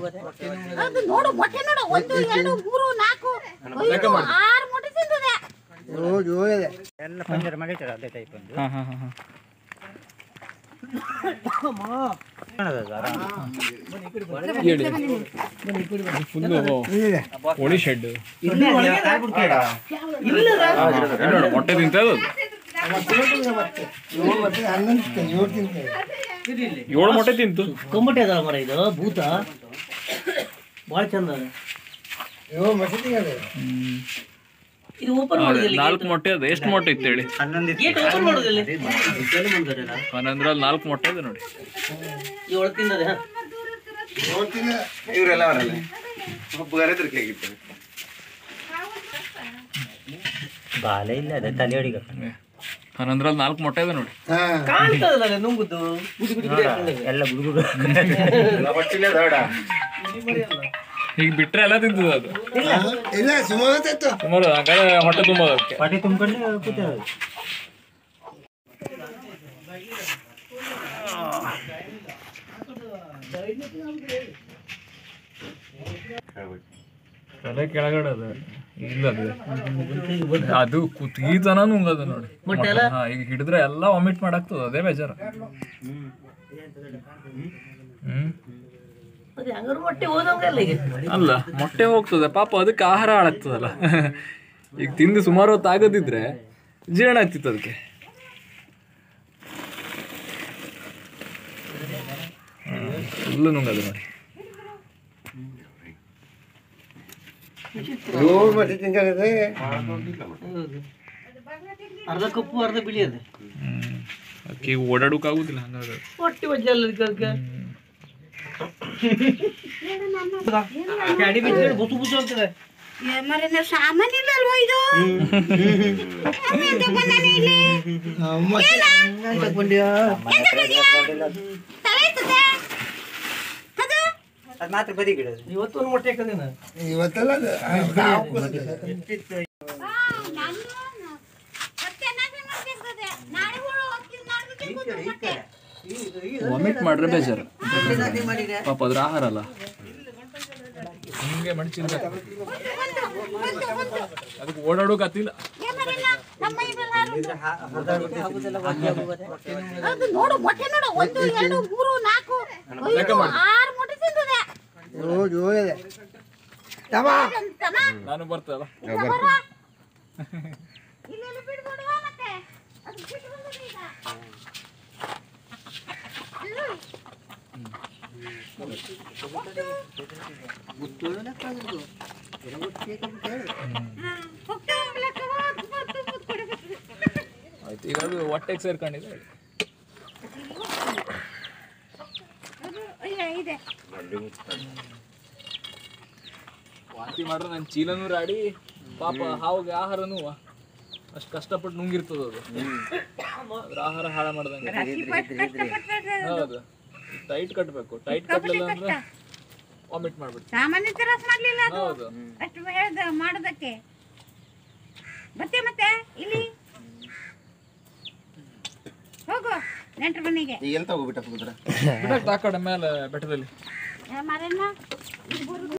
ಅದು ನೋಡು ಮೊಟ್ಟೆ ನೋಡು ಒಂದು ಎರಡು ಮೂರು ನಾಲ್ಕು ಐದು ಆರು ಮೊಟ್ಟೆ ತಿಂತದೆ ಎಲ್ಲ ಪಂಜರ ಮಾಡಿರ್ತಾರೆ ಅದೇ ಟೈಪ್ ಒಂದು ಹಾ ಹಾ ಹಾ ಹಾ ಹೇಳಿ ಫುಲ್ಲು ಕೋಳಿ ಶೆಡ್ ನೋಡು ಮೊಟ್ಟೆ ತಿಂತದ ಏಳು ಮೊಟ್ಟೆ ತಿಂತು ಕಂಬಟ್ಟೆ ಅದಲ್ಲ ಮರ ಇದು ಭೂತ ಭಾಳ ಚಂದ ಅದ ಇದು ಓಪನ್ ಮಾಡೋದಿಲ್ಲ ನಾಲ್ಕು ಮೊಟ್ಟೆ ಅದ ಎಷ್ಟು ಮೊಟ್ಟೆ ಇತ್ತು ಹೇಳಿ ಗೇಟ್ ಓಪನ್ ಮಾಡೋದಿಲ್ಲ ಹನ್ನೊಂದ್ರಲ್ಲಿ ನಾಲ್ಕು ಮೊಟ್ಟೆ ಇದೆ ನೋಡಿ ಈ ಒಳಗೆ ತಿನ್ನದೆ ಹಾ ಇವರೆಲ್ಲ ಅವರಲ್ಲ ಒಬ್ಬ ಗರದ್ರಕ್ಕೆ ಆಗಿರ್ತಾರೆ ಬಾಲ ಇಲ್ಲ ಅದೇ ತಲೆ ಹೊಡಿಗ ಹನ್ನೊಂದ್ರಲ್ಲಿ ನಾಲ್ಕು ಮೊಟ್ಟೆ ಇದೆ ನೋಡಿ ಕಾಣ್ತದಲ್ಲ ನುಂಗುದು ಗುಡಿ ಗುಡಿ ಗುಡಿ ಎಲ್ಲ ಗುಡುಗುಡು ಹೊಟ್ಟಿಲೆ ದೊಡ್ಡ ಈಗ ಬಿಟ್ರೆ ಎಲ್ಲ ತಿಂತದ ಅದು ಇಲ್ಲ ಸುಮಾರು ಸುಮಾರು ಹಂಗಾದ್ರೆ ಹೊಟ್ಟೆ ತುಂಬೋದು ಅದಕ್ಕೆ ಪಾಟಿ ತುಂಬ್ಕೊಂಡು ಕೂತ ತಲೆ ಕೆಳಗಡೆ ಅದ ಇಲ್ಲ ಅದು ಅದು ಕುತ್ಗೀತನ ನುಂಗದ ನೋಡಿ ಮೊಟ್ಟೆ ಎಲ್ಲ? ಹಾ ಈಗ ಹಿಡಿದ್ರೆ ಎಲ್ಲ ವಾಮಿಟ್ ಮಾಡಾಕ್ತದ ಅದೇ ಬೇಜಾರ ಹ್ಮ್ ಮತ್ತೆ ಹಂಗಾರು ಮೊಟ್ಟೆ ಹೋದಂಗೆಲ್ಲ ಈಗ ಅಲ್ಲ ಮೊಟ್ಟೆ ಹೋಗ್ತದೆ ಪಾಪ ಅದಕ್ಕೆ ಆಹಾರ ಹಾಳಾಗ್ತದಲ್ಲ ಈಗ ತಿಂದು ಸುಮಾರು ಹೊತ್ತು ಆಗದಿದ್ರೆ ಜೀರ್ಣ ಆಗ್ತಿತ್ತು ಅದಕ್ಕೆ ಫುಲ್ಲು ನುಂಗದು ನೋಡಿ ಏಳು ಮತ್ತೆ ತಿಂಗಳಿಗೆ ಹೌದು. ಅರ್ಧ ಕಪ್ಪು ಅರ್ಧ ಬಿಳಿ ಅದೇ ಹ್ಮ್ ಅದಕ್ಕೆ ಈಗ ಓಡಾಡೋಕ್ಕಾಗುದಿಲ್ಲ ಹಂಗಾಗಿ ಹೊಟ್ಟೆ ವಜ್ಜೆ ಅಲ್ಲ ಇದಕ್ಕೆ ಗಾಡಿ ಬಿಟ್ಟು ಬುಸು ಬುಸು ಅಂತದೆ ಮರೆ ನಾವು ಸಾಮಾನ್ಯ ಇಲ್ಲ ಅಲ್ವಾ ಇದು ಎಂತ ಬಂದಾನೆ ಇಲ್ಲಿ ಎಂತ ಬಂದ್ಯಾ? ತಲೆ ಎತ್ತದೆ? ಅದು? ಇವತ್ತು ಒಂದು ಮೊಟ್ಟೆ ಹಾಕದೇನ ಇವತ್ತೆಲ್ಲ ಅದು, ಆ, ನಾವು ಆ, ನಾನು ಮತ್ತೆ ನಾಶ ಮಾಡ್ತಿರ್ತದೆ. ನಾಳೆ ಹುಳು ಹೋಗ್ತೀನಿ, ನಾಡ್ದು ತಿನ್ಬೋದು ಮತ್ತೆ. ವಾಮಿಟ್ ಮಾಡ್ರೆ ಬೇಜಾರು ಪಾಪ ಅದ್ರ ಆಹಾರ ಅಲ್ಲ ಹಿಂಗೆ ಮಡ್ಚಿಲ್ಲ ಅದಕ್ಕೆ ಓಡಾಡೋಕೆ ಆತಿಲ್ಲ ಏ ಮರೆ ನಾ- ನಮ್ಮ ಇವೆಲ್ಲ ಅದು ನೋಡು ಮೊಟ್ಟೆ ನೋಡು ಒಂದು ಎರಡು ಮೂರು ನಾಲ್ಕು ಐದು ಆರು ಮೊಟ್ಟೆ ತಿಂತದೆ ಏಳು ಏಳು ಇದೆ ತಮ್ಮ ತಮ್ಮ, ನಾನು ಬರ್ತಲ್ಲ ಇಂಥ ಬರ. ಇಲ್ಲೆಲ್ಲ ಬಿಡ್ಬಿಡುವ ಮತ್ತೆ ಅದು ಬಿಟ್ಟು ಬಂದಿದೆ ಈಗ. ಅಲ್ಲೂ. ಹ್ಮ್. ಹೊಟ್ಟೆ ಹೋಗ್ಲಿಕ್ಕೆ ಹೋದ್ ಮತ್ತು ಮುತ್ತು ಕೊಡ್ಬೇಕು. ಆಯ್ತು ಈಗ ಅದು ಹೊಟ್ಟೆಗೆ ಸೇರ್ಕೊಂಡಿದೆ ಅದು ಅಯ್ಯ, ಇದೆ ವಾಂತಿ ಮಾಡ್ರೆ ನನ್ನ ಚೀಲನೂ ರಾಡಿ ಪಾಪ ಹಾವಿಗೆ ಆಹಾರನೂ ಅಷ್ಟು ಕಷ್ಟಪಟ್ಟು ನುಂಗಿರ್ತದ ಅದು ಅದ್ರ ಆಹಾರ ಹಾಳ ಮಾಡ್ದಂಗೆ ಹೌದು ಟೈಟ್ ಕಟ್ಟಬೇಕು ಟೈಟ್ ಕಟ್ಟಲಿಲ್ಲ ಅಂದ್ರೆ ವಾಮಿಟ್ ಮಾಡ್ಬಿಡ್ತು ಸಾಮಾನ್ಯ ತ್ರಾಸ ಮಾಡ್ಲಿಲ್ಲ ಅದು ಹೌದು ಅಷ್ಟು ಹೇಳ್ದ ಮಾಡೋದಕ್ಕೆ ಮತ್ತೆ ಮತ್ತೆ ಇಲ್ಲಿ ಹೋಗು ನೆಂಟ್ರ ಮನೆಗೆ ಈಗ ಎಲ್ಲಿ ತಗೋಬಿಟ್ಟ ಕೂತ್ರ ಬಿಡಕ್ಕೆ ಆ ಕಡೆ ಮೇಲೆ ಬೆಟ್ಟದಲ್ಲಿ ಮರನ್ನ